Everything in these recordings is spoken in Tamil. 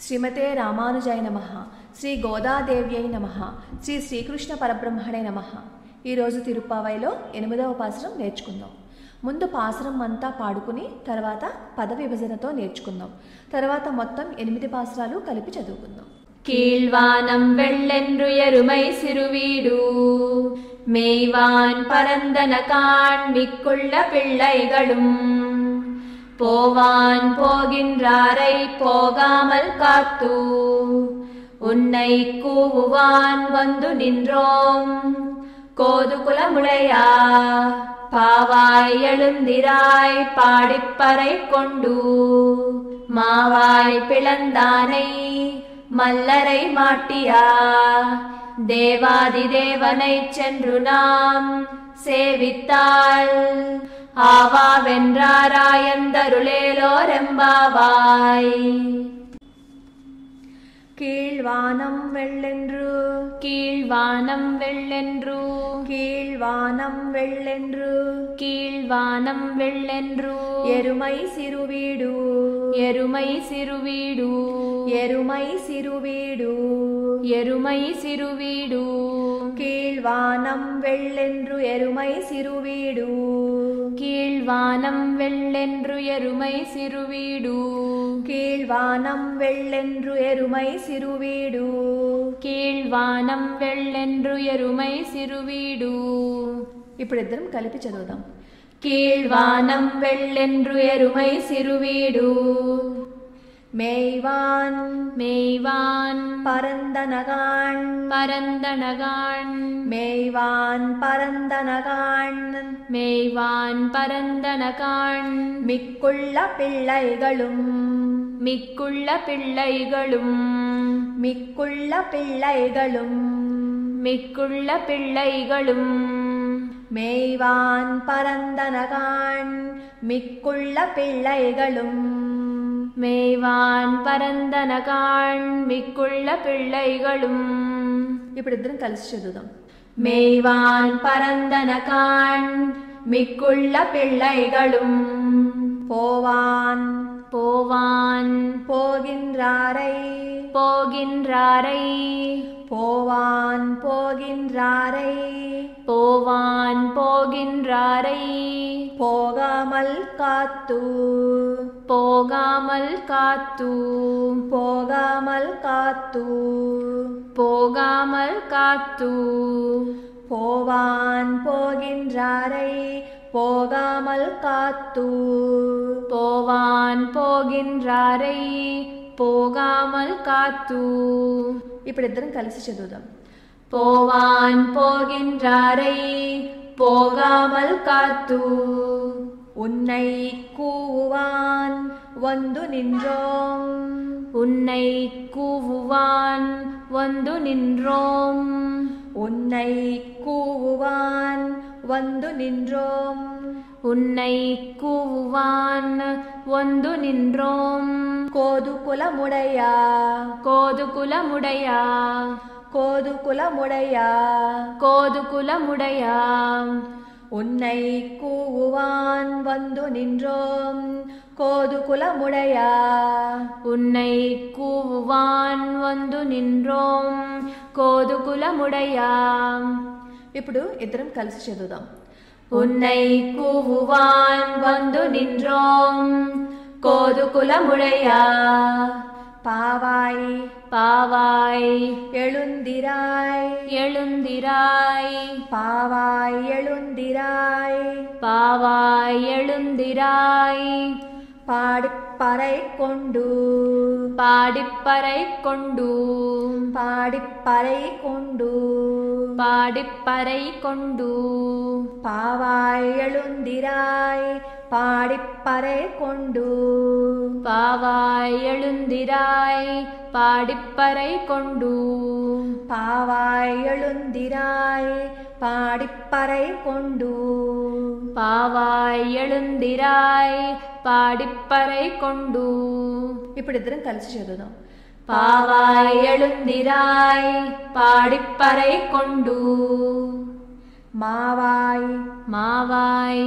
శ్రీమతే రామానుజాయ నమ శ్రీ గోదాదేవ్యై నమ శ్రీ శ్రీకృష్ణ పరబ్రహ్మణే నమ ఈరోజు తిరుప్పావైలో ఎనిమిదవ పాసురం నేర్చుకుందాం ముందు పాసురం అంతా పాడుకుని తర్వాత పద విభజనతో నేర్చుకుందాం తర్వాత మొత్తం ఎనిమిది పాసురాలు కలిపి చదువుకుందాం கீழ்வானம் வெள்ளென்று எருமை சிறுவீடு மேய்வான் பரந்தன காண்பிக்குள்ள பிள்ளைகளும் போவான் போகின்றாரை போகாமல் காத்து உன்னை கூவுவான் வந்து நின்றோம் கோது குலமுடையா பாவாய் எழுந்திராய் பாடிப்பறை கொண்டு மாவாய் பிளந்தானை மல்லரை மாட்டியா தேவாதி தேவனை சென்று நாம் சேவித்தால் ஆவா வென்றாராயந்தருளேலோரெம்பாவாய் கீழ்வானம் வெள்ளென்று கீழ்வானம் வெள்ளென்று கீழ்வானம் வெள்ளென்று கீழ்வானம் வெள்ளென்று எருமை சிறுவீடு எருமை சிறுவீடு எருமை சிறுவீடு எருமை சிறுவீடு கீழ்வானம் வெள்ளென்று எருமை சிறுவீடு கீழ்வானம் வெள்ளென்று எருமை சிறுவீடு கீழ்வானம் வெள்ளென்று எருமை சிறுவீடு కీழ்వానం వెళ్ళెండ్రు ఎరుమై సిరువీడు ఇప్పుడు ఇద్దరం కలిపి చదువుదాం కీழ்వానం వెళ్ళెండ్రు ఎరుమై సిరువీడు மேய்வான் మేய்వాన్ பரந்தனகான் பரந்தனகான் மேய்வான் பரந்தனகான் மேய்வான் பரந்தனகான் மிக்குள்ள பிள்ளைகளும் மிக்குள்ள பிள்ளைகளும் மிக்குள்ள பிள்ளைகளும் மிக்குள்ள பிள்ளைகளும் மேய்வான் பரந்தனகான் மிக்குள்ள பிள்ளைகளும் మేవాన్ పరందనకాణ్ మిక్కుళ్ళ పిళ్ళైగళుం ఇప్పుడు ఇద్దరం కలిసి చదువుదాం மேய்வான் பரந்தனகாண் மிக்குள்ள பிள்ளைகளும் போவான் போவான் போகின்றாரை போகின்றாரை போவான் போகின்றாரை போவான் போகின்றாரை போகாமல் காத்து போகாமல் காத்து போகாமல் காத்து போகாமல் காத்து போவான் போகின்றாரை போகாமல் காத்து போவான் போகின்றாரை போகாமல் காத்து ఇప్పుడు ఇద్దరం కలిసి చదువుదాం போவான் போகின்றாரை போகாமல் காத்து உன்னை கூவுவான் வந்து நின்றோம் உன்னை கூவுவான் வந்து நின்றோம் உன்னை கூவுவான் வந்து நின்றோம் உன்னை கூவுவான் வந்து நின்றோம் கோது குலமுடையா கோது குலமுடையா கோது குலமுடையா கோது குலமுடையா உன்னை கூவுவான் வந்து நின்றோம் கோது குலமுடையா உன்னை கூவுவான் வந்து நின்றோம் கோது குலமுடையா ఇప్పుడు ఇద్దరం కలిసి చదువుదాం உன்னை கூவுவான் வந்து நின்றோம் கோது குலமுடையா பாவாய் பாவாய் எழுந்திராய் எழுந்திராய் பாவாய் எழுந்திராய் பாவாய் எழுந்திராய் பாடிப்பறை கொண்டு பாடிப்பறை கொண்டு பாடிப்பறை கொண்டு பாடிப்பறை கொண்டு பாவாய் எழுந்திராய் பாடிப்பறை கொண்டு பாவாய் எழுந்திராய் பாடிப்பறை கொண்டு பாவாய் எழுந்திராய் பாடிப்பறை கொண்டு பாவாய் எழுந்திராய் பாடிப்பறை கொண்டு ఇప్పుడు ఇద్దరం కలిసి చదువుదాం பாவாய் எழுந்திராய் பாடிப்பறை கொண்டு மாவாய் மாவாய்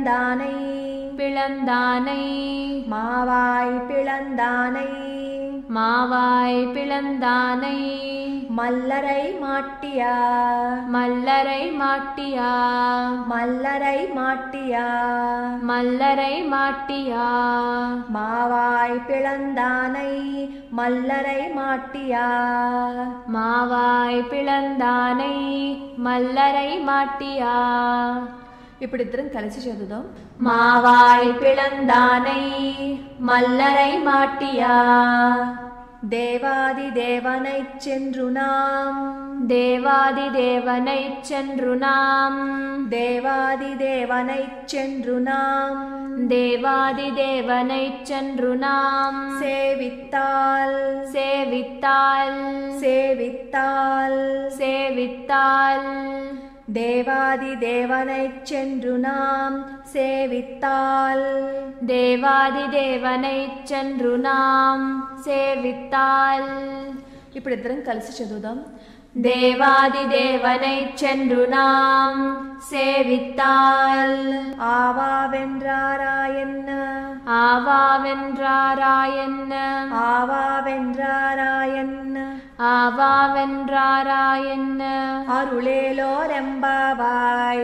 பிளந்தானை பிளந்தானை மாவாய் பிளந்தானை மாவாய் பிளந்தானை மல்லரை மாட்டியா மல்லரை மாட்டியா மல்லரை மாட்டியா மல்லரை மாட்டியா மாவாய் பிளந்தானை மல்லரை மாட்டியா மாவாய் పిళందానై మల్లరై మాటియా ఇప్పుడు ఇద్దరం కలిసి చదువుదాం మావాయ్ పిళందానై మల్లరై మాటియా தேவாதி தேவனை சென்று நாம் தேவாதி தேவனை சென்று நாம் தேவாதி தேவனை சென்று நாம் தேவாதி தேவனை சென்று நாம் சேவித்தால் சேவித்தால் சேவித்தால் சேவித்தால் தேவாதி தேவனை சென்று நாம் சேவித்தால் దేవాది దేవనై చంద్రు నాం సేవిత్తాల్ ఇప్పుడు ఇద్దరం కలిసి చదువుదాం దేవాది దేవనై చంద్రు నాం సేవిత్తాల్ ஆவாவென்றாராயன்ன ஆவாவென்றாராயன்ன ஆவாவென்றாராயன்ன ஆவாவென்றாராயன்ன அருளேலோரெம்பாவாய்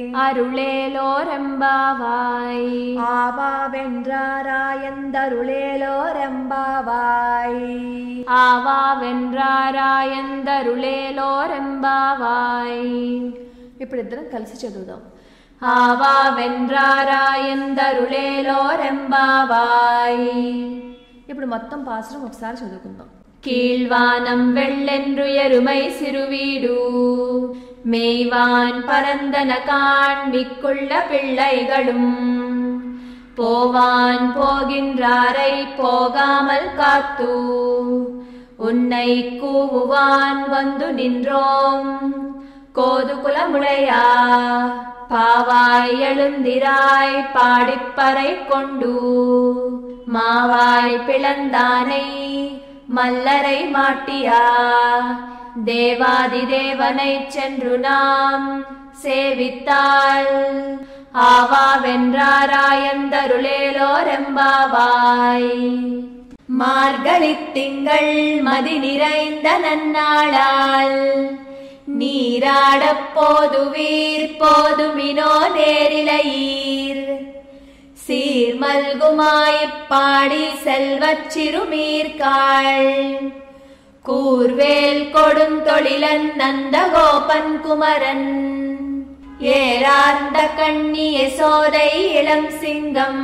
அருளேலோரெம்பாவாய் ஆவாவென்றாராயந்தருளேலோரெம்பாவாய் ఆవావెండ్రారాయందరుళేలోరెంబావాయ్ ఇప్పుడు ఇద్దరం కలిసి చదువుదాం ఆవావెండ్రారాయందరుళేలోరెంబావాయ్ ఇప్పుడు మొత్తం పాసరం ఒకసారి చదువుకుందాం கீழ்வானம் வெள்ளென்று எருமை சிறுவீடு மேய்வான் பரந்தன காண்பிக்குள்ள பிள்ளைகளும் போவான் போகின்றாரை போகாமல் காத்து உன்னை கூவுவான் வந்து நின்றோம் கோது குலமுடையா பாவாய் எழுந்திராய் பாடிப்பறை கொண்டு மாவாய் பிளந்தானை மல்லரை மாட்டியா தேவாதி தேவனை சென்று நாம் சேவித்தாள் ஆவாவென்றாராயந்தருளேலோரெம்பாவாய் மார்கழித் திங்கள் மதி நிறைந்த நன்னாளால் நீராடப் போதுவீர் போதுமினோ நேரிலையீர் சீர்மல்குமாய்ப்பாடி செல்வச் சிறுமீர்காள் கூர்வேல் கொடுந்தொழிலன் நந்தகோபன் குமரன் ஏரார்ந்த கண்ணி யசோதை இளம் சிங்கம்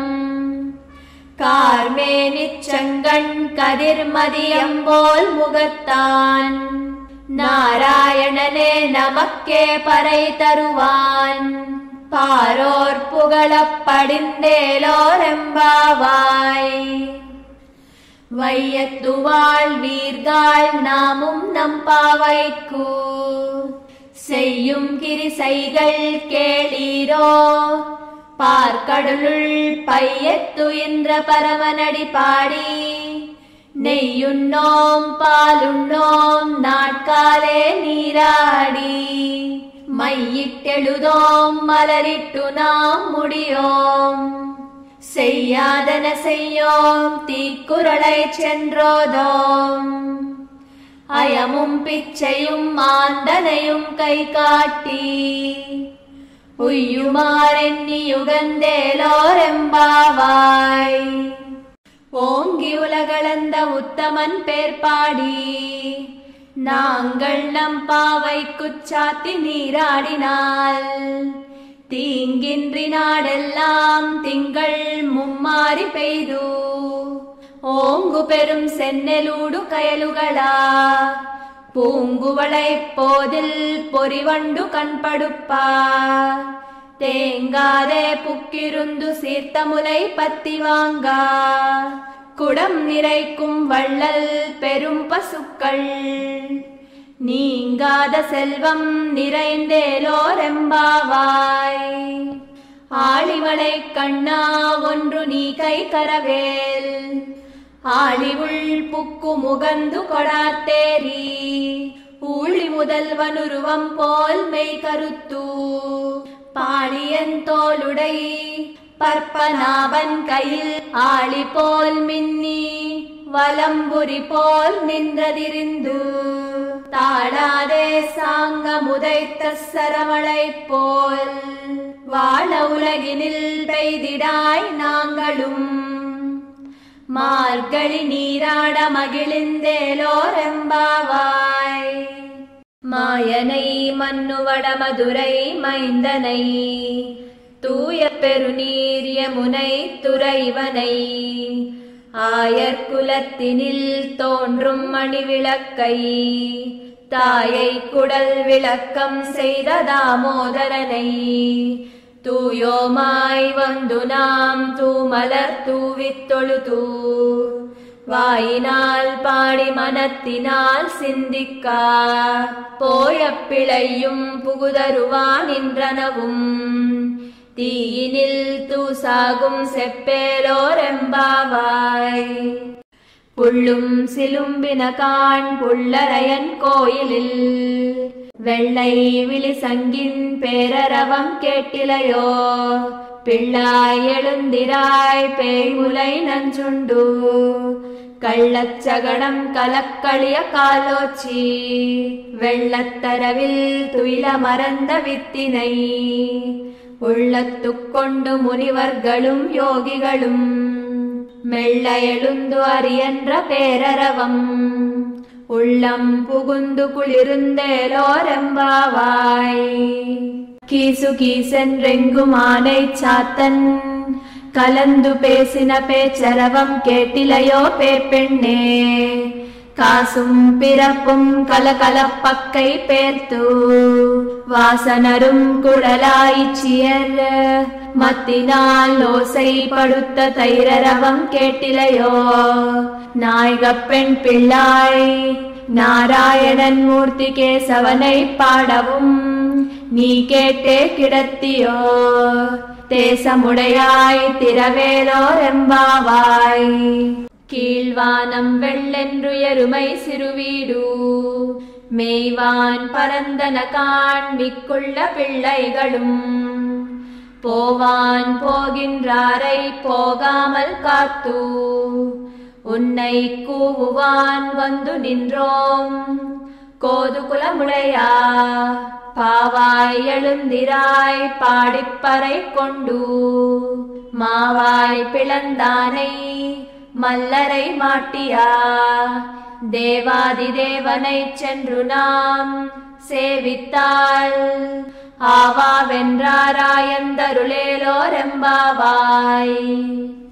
கார்மேனிச் செங்கண் கதிர்மதியம்போல் முகத்தான் நாராயணனே நமக்கே பறை தருவான் பாரோர் புகழப் படிந்தேலோரெம்பாவாய் வையத்து வாழ்வீர்கள் நாமும் நம் பாவைக்கு செய்யும் கிரிசைகள் கேளீரோ பார்க்கடலுள் பையத்துயின்ற பரமனடி பாடி நெய்யுண்ணோம் பாலுண்ணோம் நாட்காலே நீராடி மையிட்டெழுதோம் மலரிட்டு நாம் முடியோம் செய்யாதன செய்யோம் தீக்குறளை சென்றோதோம் அயமும் பிச்சையும் மாந்தனையும் கை காட்டி உய்யுமாறெண்ணி யுகந்தேலோரெம்பாவாய் ஓங்கி உலகளந்த உத்தமன் பேர் பாடி நாங்கள் நம் பாவைக்குச் சாத்தி நீராடினால் தீங்கின்றி நாடெல்லாம் திங்கள் மும்மாறி பெய்து ஓங்கு பெரும் சென்னலூடு கயலுகளா பூங்குவளை போதில் பொறிவண்டு கண்படுப்பா தேங்காதே புக்கிருந்து சீர்த்த முலை பத்தி வாங்கா குடம் நிறைக்கும் வள்ளல் பெரும் பசுக்கள் நீங்காத செல்வம் நிறைந்தேலோரெம்பாவாய் ஆளிமலை கண்ணா ஒன்று நீ கை கரவேல் ஆளிவுள் புக்கு முகந்து கொடாத்தேரி ஊழி முதல்வனுருவம் போல் மெய் கருத்து பாடியன் தோளுடை பற்பநாபன் கையில் ஆளி போல் மின்னி வலம்புரி போல் நின்றதிரிந்து தாழாதே சாங்க முதைத்த சரவளை போல் வாழ உலகினில் பெய்திடாய் நாங்களும் மார்கழி நீராட மகிழ்ந்தேலோரெம்பாவாய் மாயனை மன்னுவட மதுரை மைந்தனை தூய பெருநீர் யமுனை துறைவனை ஆயர் குலத்தினில் தோன்றும் மணிவிளக்கை தாயை குடல் விளக்கம் செய்த தாமோதரனை தூயோமாய் வந்து நாம் தூமலர் தூவித் தொழுதூ வாயினால் பாடி மனத்தினால் சிந்திக்கா போய பிழையும் புகுதருவான் நின்றனவும் தீயினில் தூசாகும் செப்பேலோரெம்பாவாய் புள்ளும் சிலும்பின காண் புள்ளரையன் கோயிலில் வெள்ளை விழி சங்கின் பேரரவம் கேட்டிலையோ பிள்ளாய் எழுந்திராய் பேய்முலை நஞ்சுண்டு கள்ளச்சகடம் கலக்களிய காலோச்சி வெள்ளத்தரவில் துயில மறந்த வித்தினை உள்ளத்துக்கொண்டு முனிவர்களும் யோகிகளும் மெல்ல எழுந்து அரியன்ற பேரரவம் உள்ளம் புகுந்து குளிருந்தேலோரெம்பாவாய் கீசு கீசென்றெங்கும் ஆனை சாத்தன் கலந்து பேசின பேச்சரவம் கேட்டிலையோ பேப்பெண்ணே காசும் பிறப்பும் கலகலப்பக்கை பேர்த்து வாசனரும் குழலாய்ச்சியர் மத்தினால் ஓசை படுத்த தைரரவம் கேட்டிலையோ நாயகப் பெண் பிள்ளாய் நாராயணன் மூர்த்தி கேசவனை பாடவும் நீ கேட்டே கிடத்தியோ தேசமுடையாய் திரவேலோரெம்பாவாய் கீழ்வானம் வெள்ளென்றுயருமை சிறுவீடு மேய்வான் பரந்தன காண்பிக்குள்ள பிள்ளைகளும் போவான் போகின்றாரை போகாமல் காத்து உன்னை கூவுவான் வந்து நின்றோம் கோது குலமுடையா பாவாய் எழுந்திராய் பாடிப்பறை கொண்டு மாவாய் பிளந்தானை மல்லரை மாட்டியா தேவாதி தேவனை சென்று நாம் சேவித்தால் ஆவா வென்றாராயந்தருளேலோரெம்பாவாய்